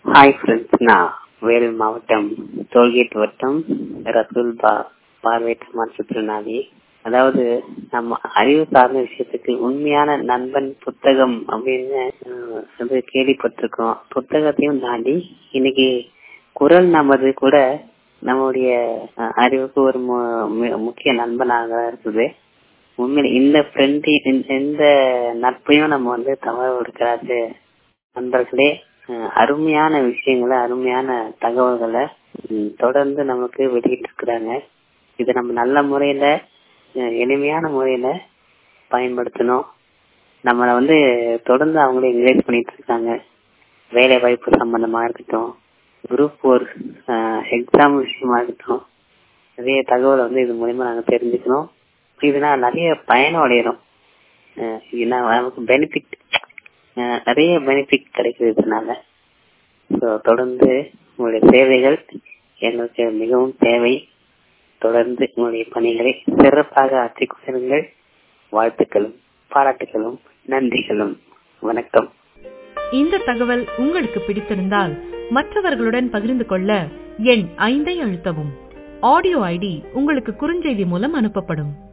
hi friends நான் வேலூர் மாவட்டம் tollgate வட்டம் ரசூல் பா பார்வையற்ற மாற்றுத்திறனாளி அதாவது நம்ம அறிவு சார்ந்த விஷயத்துக்கு உண்மையான நண்பன் புத்தகம் அப்படின்னு அஹ், வந்து கேள்விப்பட்டிருக்கோம் புத்தகத்தையும் தாண்டி இன்னைக்கு குரல் நமது கூட நம்முடைய அஹ், அறிவுக்கு ஒரு மு- மு- முக்கிய நண்பனாக இருக்குது உண்மையில இந்த ஃப்ரெண்ட் இந்த நட்பையும் நம்ம வந்து தவற விடுக்கிறாரு நண்பர்களே அஹ், அருமையான விஷயங்களை அருமையான தகவல்களை ம், தொடர்ந்து நமக்கு வெளியிட்டு இருக்கிறாங்க இதை நம்ம நல்ல முறையில அஹ், எளிமையான முறையில பயன்படுத்தணும் நம்மளை வந்து தொடர்ந்து அவங்களே என்கரேஜ் பண்ணிட்டு இருக்காங்க வேலை வாய்ப்பு சம்பந்தமா இருக்கட்டும் குரூப் ஃபோர் எக்ஸாம் விஷயமா இருக்கட்டும் நிறைய தகவலை வந்து இது மூலியமா நாங்க தெரிஞ்சுக்கணும் இதனால நிறைய பயனும் அடையிறோம் அஹ் இதுனா நமக்கு பெனிஃபிட் நிறைய பெனிஃபிட் கிடைக்குது இதனால ஸோ தொடர்ந்து உங்களுடைய சேவைகள் எங்களுக்கு மிகவும் தேவை தொடர்ந்து உங்களுடைய பணிகளை சிறப்பாக ஆற்றிக் கொள்ளுங்கள் வாழ்த்துக்களும் பாராட்டுகளும் நன்றிகளும் வணக்கம் இந்த தகவல் உங்களுக்கு பிடித்திருந்தால் மற்றவர்களுடன் பகிர்ந்து கொள்ள எண் ஐந்தை அழுத்தவும் ஆடியோ ஐடி உங்களுக்கு குறுஞ்செய்தி மூலம் அனுப்பப்படும்